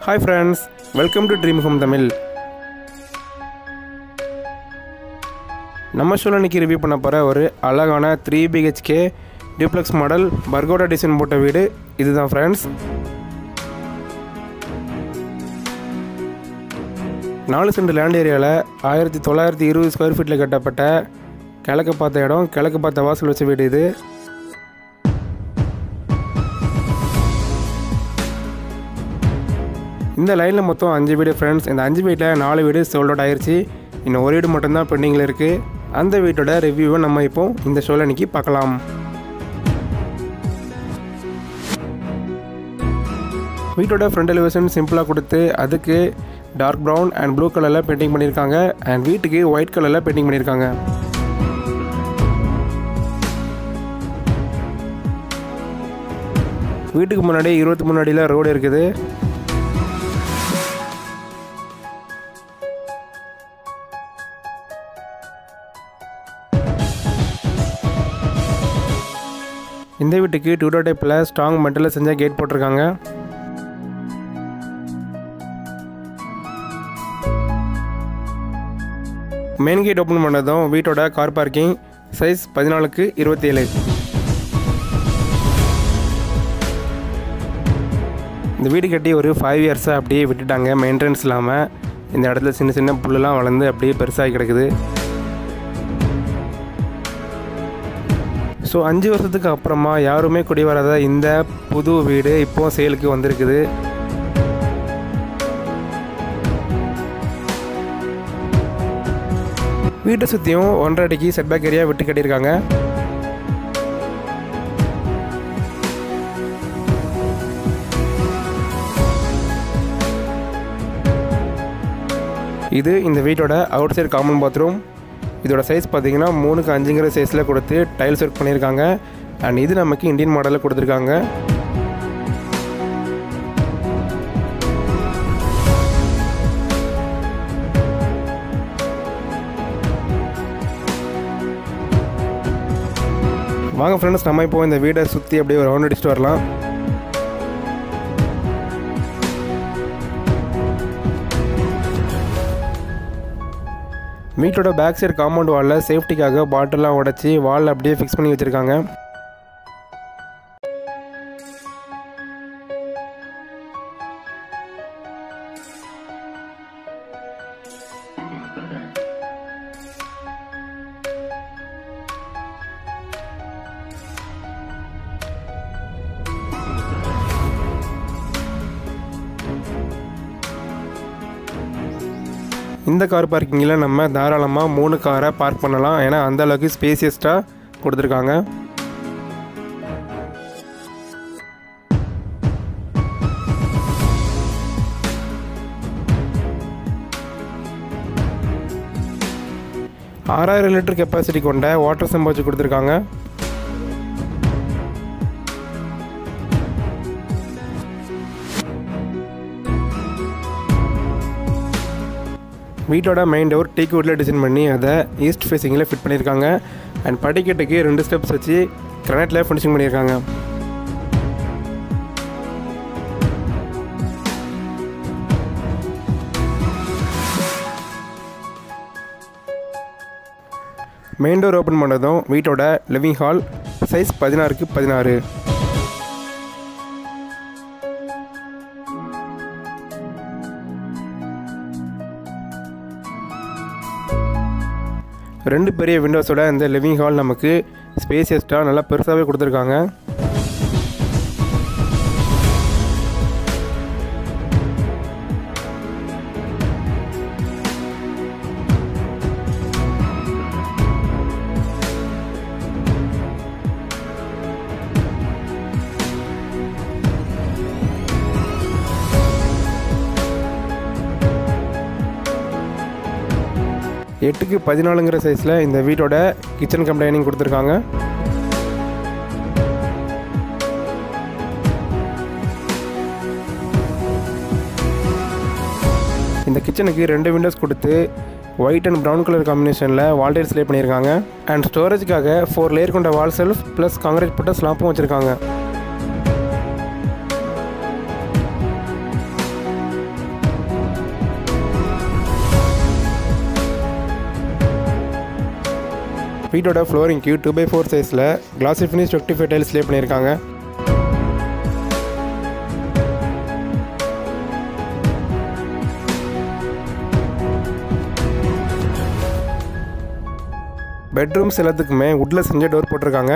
hi friends welcome to dream home Tamil நம்ம ஷோவில் இன்றைக்கி ரிவ்யூ பண்ண போகிற ஒரு அழகான three BHK duplex model pergola design போட்ட வீடு இதுதான் ஃப்ரெண்ட்ஸ் நாலு சென்ட் லேண்ட் ஏரியாவில் ஆயிரத்தி தொள்ளாயிரத்தி இருபது ஸ்கொயர் ஃபீட்டில் கட்டப்பட்ட கிழக்கு பார்த்த இடம் கிழக்கு பார்த்த வாசல் வச்ச வீடு இது இந்த லைனில் மொத்தம் அஞ்சு வீடு ஃப்ரெண்ட்ஸ் இந்த அஞ்சு வீட்டில் நாலு வீடு சோல்ட் அவுட் ஆயிருச்சு இன்னும் ஒரு வீடு மட்டும்தான் பெண்டிங்கில் இருக்குது அந்த வீட்டோட ரிவ்யூவை நம்ம இப்போ இந்த ஷோவில் இன்றைக்கி பார்க்கலாம் வீட்டோட ஃப்ரண்ட் எலிவேஷன் சிம்பிளாக கொடுத்து அதுக்கு டார்க் ப்ரௌன் அண்ட் ப்ளூ கலரில் பெயிண்டிங் பண்ணியிருக்காங்க அண்ட் வீட்டுக்கு ஒயிட் கலரில் பெயிண்டிங் பண்ணியிருக்காங்க வீட்டுக்கு முன்னாடி இருபத்தி முன்னாடியில் ரோடு இருக்குது இந்த வீட்டுக்கு டூடோ டைப்பில் ஸ்ட்ராங் மெட்டலில் செஞ்ச கேட் போட்டிருக்காங்க மெயின் கேட் ஓப்பன் பண்ணதும் வீட்டோட கார் பார்க்கிங் சைஸ் பதினாலுக்கு இருபத்தி ஏழு இந்த வீடு கட்டி ஒரு ஃபைவ் இயர்ஸாக அப்படியே விட்டுட்டாங்க மெயின்டெனன்ஸ் இல்லாமல் இந்த இடத்துல சின்ன சின்ன புல்லுலாம் வளர்ந்து அப்படியே பெருசாகி கிடக்குது ஸோ அஞ்சு வருஷத்துக்கு அப்புறமா யாருமே குடி வராத இந்த புது வீடு இப்போ சேலுக்கு வந்திருக்குது வீட்டை சுற்றியும் ஒன்றரை அடிக்கு செட்பேக் ஏரியா விட்டு கட்டியிருக்காங்க இது இந்த வீட்டோட அவுட் சைடு காமன் பாத்ரூம் இதோட சைஸ் பார்த்தீங்கன்னா மூணுக்கு அஞ்சுங்கிற சைஸில் கொடுத்து டைல்ஸ் ஒர்க் பண்ணியிருக்காங்க அண்ட் இது நமக்கு இந்தியன் மாடலில் கொடுத்துருக்காங்க வாங்க ஃப்ரெண்ட்ஸ் நம்ம இப்போ இந்த வீடை சுற்றி அப்படியே ஒரு ரவுண்ட் அடிச்சுட்டு வரலாம் வீட்டோட பேக் சைடு காம்பவுண்ட் வாலில் சேஃப்டிக்காக பாட்டிலாம் உடச்சி வால் அப்படியே ஃபிக்ஸ் பண்ணி வச்சுருக்காங்க இந்த கார் பார்க்கிங்கில் நம்ம தாராளமாக மூணு காரை பார்க் பண்ணலாம் ஏன்னா அந்த அளவுக்கு ஸ்பேசியஸ்டாக கொடுத்துருக்காங்க ஆறாயிரம் லிட்டர் கெப்பாசிட்டி கொண்ட வாட்டர் சம்பு வச்சு கொடுத்துருக்காங்க வீட்டோட மெயின் டோர் டீக் வுட்டில் டிசைன் பண்ணி அதை ஈஸ்ட் ஃபேஸிங்கில் ஃபிட் பண்ணியிருக்காங்க அண்ட் படிக்கட்டுக்கு ரெண்டு ஸ்டெப்ஸ் வச்சு கிரனைட்டில் ஃபினிஷிங் பண்ணியிருக்காங்க மெயின் டோர் ஓப்பன் பண்ணதும் வீட்டோட லிவிங் ஹால் சைஸ் பதினாறுக்கு பதினாறு ரெண்டு பெரிய விண்டோஸோட இந்த லிவிங் ஹால் நமக்கு ஸ்பேசியஸ்டாக நல்லா பெருசாகவே கொடுத்துருக்காங்க எட்டுக்கு பதினாலுங்கிற சைஸில் இந்த வீட்டோட கிச்சன் கம் டைனிங் கொடுத்துருக்காங்க இந்த கிச்சனுக்கு ரெண்டு விண்டோஸ் கொடுத்து ஒயிட் அண்ட் ப்ரௌன் கலர் காம்பினேஷனில் வால் டைல்ஸ் லே பண்ணியிருக்காங்க அண்ட் ஸ்டோரேஜுக்காக ஃபோர் லேயர் கொண்ட வால் செல்ஃப் ப்ளஸ் காங்கிரீட் போட்ட ஸ்லாப்பும் வச்சுருக்காங்க வீட்டோட ஃப்ளோரிங்க்கு டூ பை ஃபோர் சைஸில் classy finish twenty five tiles lay பண்ணியிருக்காங்க பெட்ரூம்ஸ் எல்லாத்துக்குமே வுட்டில் செஞ்ச டோர் போட்டிருக்காங்க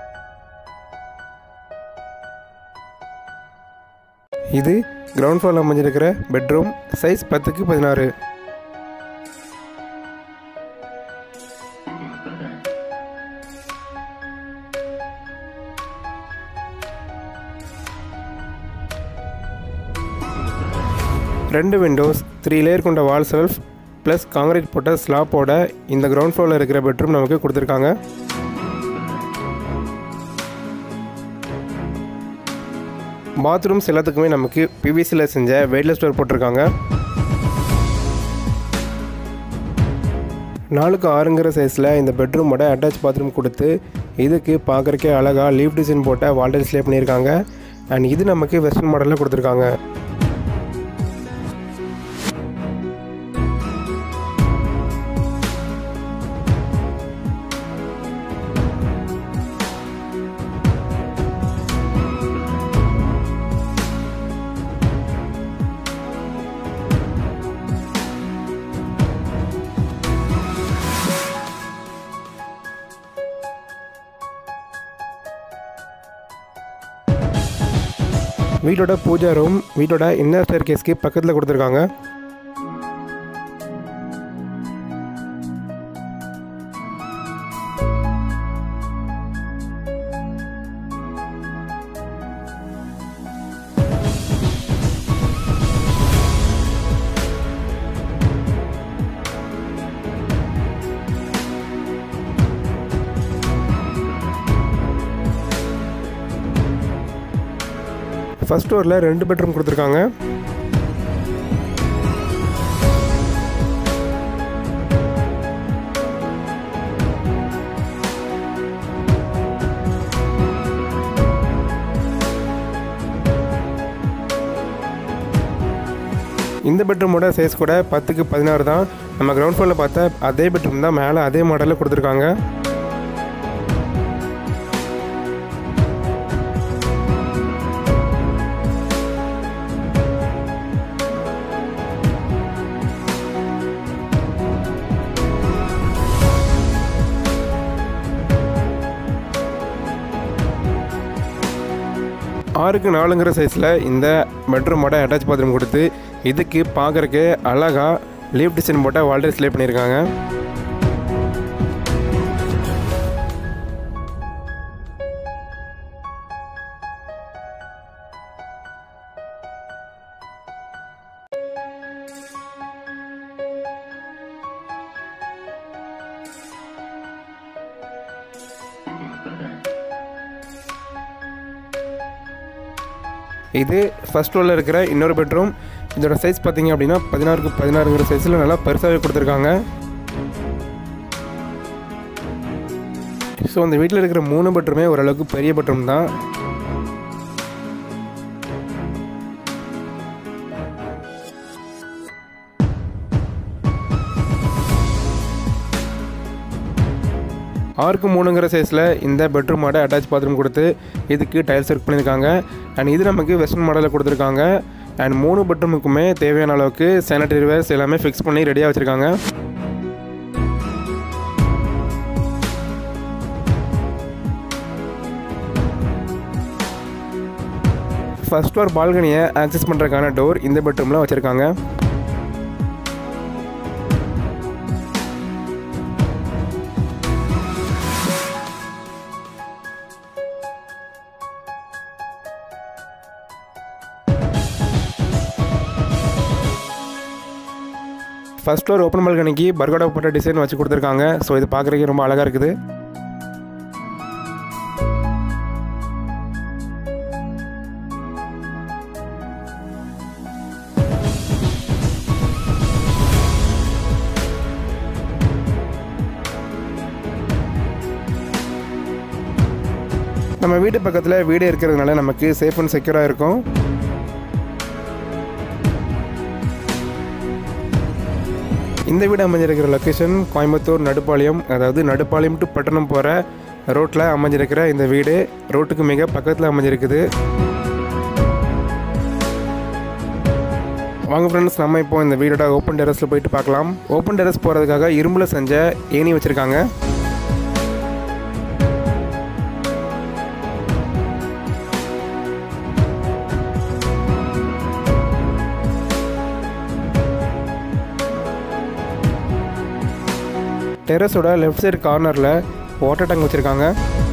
இது கிரவுண்ட் ஃப்ளோரில் அமைஞ்சிருக்கிற பெட்ரூம் சைஸ் பத்துக்கு பதினாறு ரெண்டு விண்டோஸ் த்ரீ லேயர் கொண்ட வால் செல்ஃப் ப்ளஸ் காங்கிரீட் போட்ட ஸ்லாப்போட இந்த கிரவுண்ட் ஃப்ளோரில் இருக்கிற பெட்ரூம் நமக்கு கொடுத்துருக்காங்க பாத்ரூம்ஸ் எல்லாத்துக்குமே நமக்கு பிவிசியில் செஞ்ச வெயிட்லெஸ் டோர் போட்டிருக்காங்க நாலுக்கு ஆறுங்கிற சைஸில் இந்த பெட்ரூமோட அட்டாச் பாத்ரூம் கொடுத்து இதுக்கு பார்க்குறக்கே அழகாக லீவ் டிசைன் போட்ட வால்டர் ஸ்லே பண்ணியிருக்காங்க அண்ட் இது நமக்கு வெஸ்டர்ன் மாடலில் கொடுத்துருக்காங்க வீட்டோட பூஜா ரூம் வீட்டோட இன்னர் ஸ்டேர் கேஸ்க்கு பக்கத்தில் கொடுத்துருக்காங்க ஃபர்ஸ்ட் ஃப்ளோரில் ரெண்டு பெட்ரூம் கொடுத்துருக்காங்க இந்த பெட்ரூமோட சைஸ் கூட பத்துக்கு பதினாறு தான் நம்ம கிரவுண்ட் ஃப்ளோரில் பார்த்தா அதே பெட்ரூம் தான் மேலே அதே மாடலில் கொடுத்துருக்காங்க ஆறுக்கு நாலுங்கிற சைஸில் இந்த பெட்ரூமோட அட்டாச் பாத்ரூம் கொடுத்து இதுக்கு பார்க்குறக்கு அழகாக லீவ் டிசைன் போட்ட வால்டர் ஸ்லே பண்ணியிருக்காங்க இது ஃபர்ஸ்ட் ஃப்ளோரில் இருக்கிற இன்னொரு பெட்ரூம் இதோட சைஸ் பார்த்தீங்க அப்படின்னா பதினாறுக்கு பதினாறுங்கிற சைஸில் நல்லா பெருசாகவே கொடுத்துருக்காங்க ஸோ அந்த வீட்டில் இருக்கிற மூணு பெட்ரூமே ஓரளவுக்கு பெரிய பெட்ரூம் தான் ஆறுக்கு மூணுங்கிற சைஸில் இந்த பெட்ரூமோட அட்டாச் பாத்ரூம் கொடுத்து இதுக்கு டைல்ஸ் ஒர்க் பண்ணியிருக்காங்க அண்ட் இது நமக்கு வெஸ்டர்ன் மாடலில் கொடுத்துருக்காங்க அண்ட் மூணு பெட்ரூமுக்குமே தேவையான அளவுக்கு சானிடரி வேர்ஸ் எல்லாமே ஃபிக்ஸ் பண்ணி ரெடியாக வச்சுருக்காங்க ஃபர்ஸ்ட் ஃப்ளோர் பால்கனியை ஆக்சஸ் பண்ணுறதுக்கான டோர் இந்த பெட்ரூமில் வச்சுருக்காங்க ஃபர்ஸ்ட் ஃப்ளோர் ஓப்பன் பால்கனிக்கு பர்கோடா போட்ட டிசைன் வச்சு கொடுத்துருக்காங்க ஸோ இது பார்க்குறதுக்கு ரொம்ப அழகாக இருக்குது நம்ம வீட்டு பக்கத்தில் வீடு இருக்கிறதுனால நமக்கு சேஃப் அண்ட் செக்யூராக இருக்கும் இந்த வீடு அமைஞ்சிருக்கிற லொக்கேஷன் கோயம்புத்தூர் நடுப்பாளையம் அதாவது நடுப்பாளையம் டு பட்டணம் போகிற ரோட்டில் அமைஞ்சிருக்கிற இந்த வீடு ரோட்டுக்கு மிக பக்கத்தில் அமைஞ்சிருக்குது வாங்க ஃப்ரெண்ட்ஸ் நம்ம இப்போ இந்த வீடோட ஓப்பன் டெரஸில் போயிட்டு பார்க்கலாம் ஓப்பன் டெரஸ் போகிறதுக்காக இரும்பில் செஞ்ச ஏணி வச்சுருக்காங்க டெரஸோட லெஃப்ட் சைடு கார்னரில் வாட்டர் டேங்க் வச்சுருக்காங்க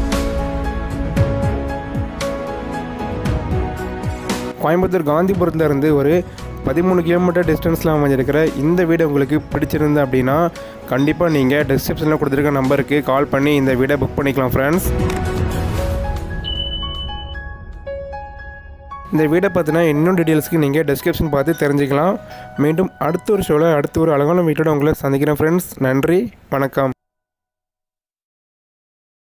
கோயம்புத்தூர் காந்திபுரத்துல இருந்து ஒரு பதிமூணு கிலோமீட்டர் டிஸ்டன்ஸில் அமைஞ்சிருக்கிற இந்த வீடு உங்களுக்கு பிடிச்சிருந்து அப்படின்னா கண்டிப்பாக நீங்கள் டிஸ்கிரிப்ஷனில் கொடுத்துருக்க நம்பருக்கு கால் பண்ணி இந்த வீடை புக் பண்ணிக்கலாம் ஃப்ரெண்ட்ஸ் இந்த வீடை பார்த்தினா இன்னும் டீட்டெயில்ஸ்க்கு நீங்கள் டிஸ்கிரிப்ஷன் பார்த்து தெரிஞ்சுக்கலாம் மீண்டும் அடுத்த ஒரு ஷோவில் அடுத்த ஒரு அழகான வீட்டோட உங்களை சந்திக்கிறேன் ஃப்ரெண்ட்ஸ் நன்றி வணக்கம்